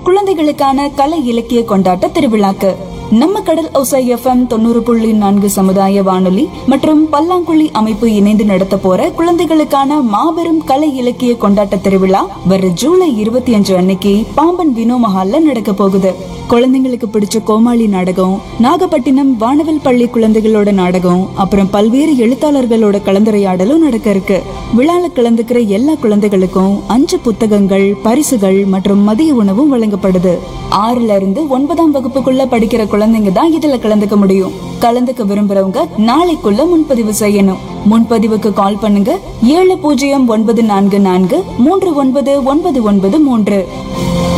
குழந்தைகளுக்கான கலை இலக்கிய கொண்டாட்ட திருவிழாக்கு நம்ம கடல் ஒசை எஃப்எம் தொண்ணூறு புள்ளி நான்கு சமுதாய வானொலி மற்றும் பல்லாங்குழி அமைப்பு இணைந்து நடத்த போற குழந்தைகளுக்கான மாபெரும் கலை இலக்கிய கொண்டாட்ட திருவிழா வர ஜூலை இருபத்தி அஞ்சு அன்னைக்கு பாம்பன் வினோ மஹால்ல நடக்க போகுது குழந்தைங்களுக்கு பிடிச்ச கோமாளி நாடகம் நாகப்பட்டினம் வானவில் பள்ளி குழந்தைகளோட நாடகம் அப்புறம் பல்வேறு எழுத்தாளர்களோட கலந்துரையாடலும் நடக்க இருக்கு விழால கலந்துக்கிற எல்லா குழந்தைகளுக்கும் அஞ்சு புத்தகங்கள் பரிசுகள் மற்றும் மதிய உணவும் வழங்கப்படுது ஆறுல இருந்து ஒன்பதாம் வகுப்புக்குள்ள படிக்கிற குழந்தைங்க தான் இதுல கலந்துக்க முடியும் கலந்துக்க விரும்புறவங்க நாளைக்குள்ள முன்பதிவு செய்யணும் முன்பதிவுக்கு கால் பண்ணுங்க ஏழு பூஜ்ஜியம் ஒன்பது நான்கு நான்கு மூன்று ஒன்பது ஒன்பது ஒன்பது மூன்று